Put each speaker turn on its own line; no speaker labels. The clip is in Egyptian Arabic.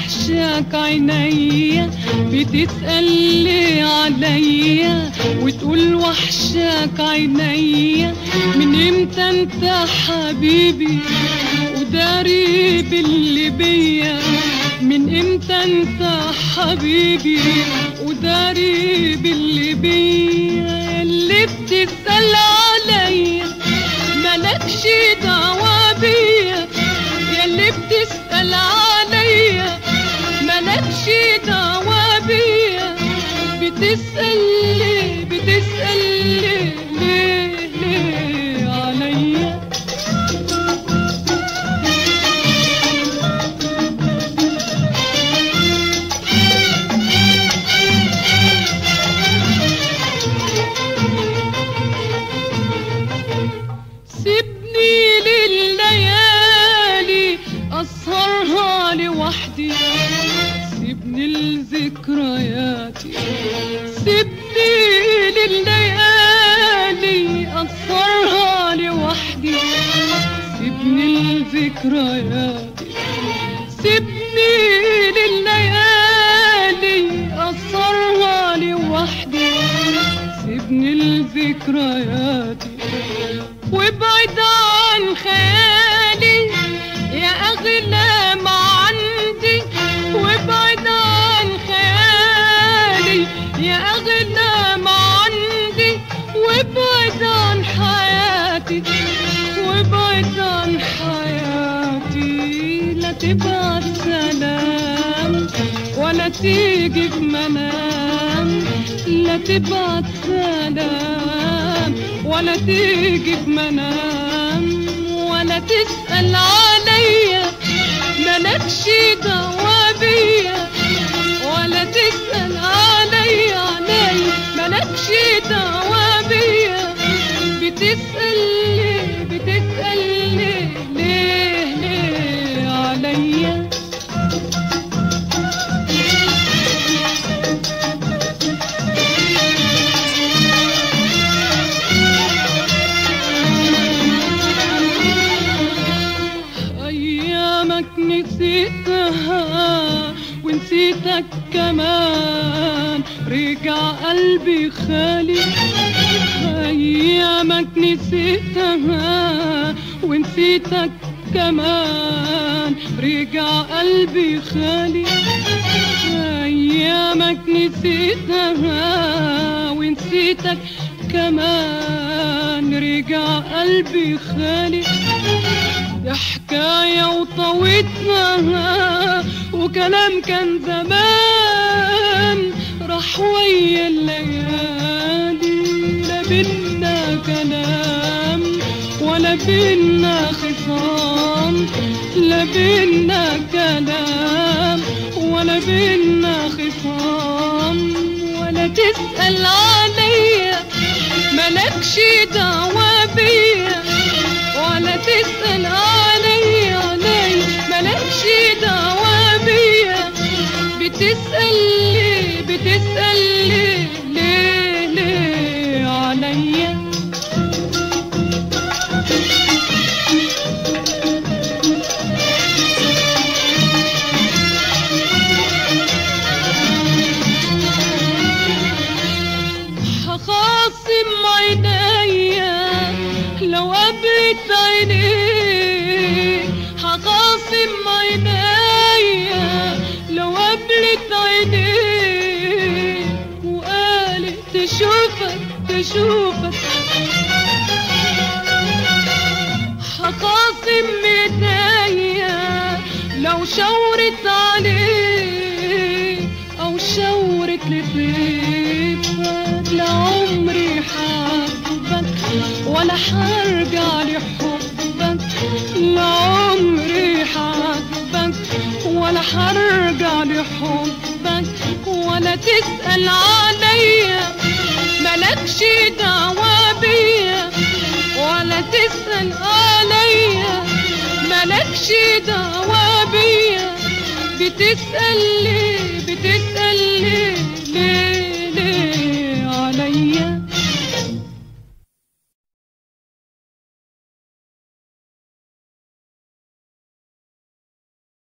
وحشاك عينيا بتسأل ليه عليا وتقول وحشاك عينيا من امتى انت حبيبي وداري باللي بيا من امتى انت حبيبي وداري باللي بيا اللي بتسأل عليا مالكش دعوة بيا ياللي بتسأل عليا مالكش دعوة بيا بتسأل ليه بتسأل ليه ليه ليه عليا سيبني لليالي أسهرها لوحدي سيبني لذكرياتي سيبني لليالي أسهرها لوحدي سيبني لذكرياتي سيبني لليالي أسهرها لوحدي سيبني لذكرياتي وابعد عن خيالي يا أغلى ما عندي وابعد عن خيالي يا أغلى ما عندي وابعد عن حياتي وابعد عن حياتي لا تبعت سلام ولا تيجي في منام لا تبعت سلام ولا تيجي في منام ولا تسأل عليا مالكش دعوة بيا ولا تسأل عليا عليا مالكش دعوة بيا بتسأل ليه بتسأل ليه ليه ليه عليا أيامك نسيتها ونسيتك كمان رجع قلبي خالي أيامك نسيتها ونسيتك كمان رجع قلبي خالي أيامك نسيتها ونسيتك كمان رجع قلبي خالي يا حكاية وطويتها وكلام كان زمان راح ويا الليالي لا بينا كلام ولا بينا خصام لا بينا كلام ولا بينا خصام ولا تسأل عليا مالكش دعوة بيا ولا تسأل عليا عليا مالكش دعوة بيا بتسأل ليه بتسأل ليه ليه ليه عليا هخاصم عينيا لو قابلت عينيك هخاصم عينيا لو قابلت عينيك وقالت تشوفك تشوفك هخاصم ايديا لو شاورت عليك او شاورت لطيفك لعمري حبك ولا هرجع لحبك لعمري حبك ولا هرجع لحبك ولا تسأل عليا مالكش دعوة بيا ولا تسأل عليا مالكش دعوة بيا بتسأل ليه بتسأل ليه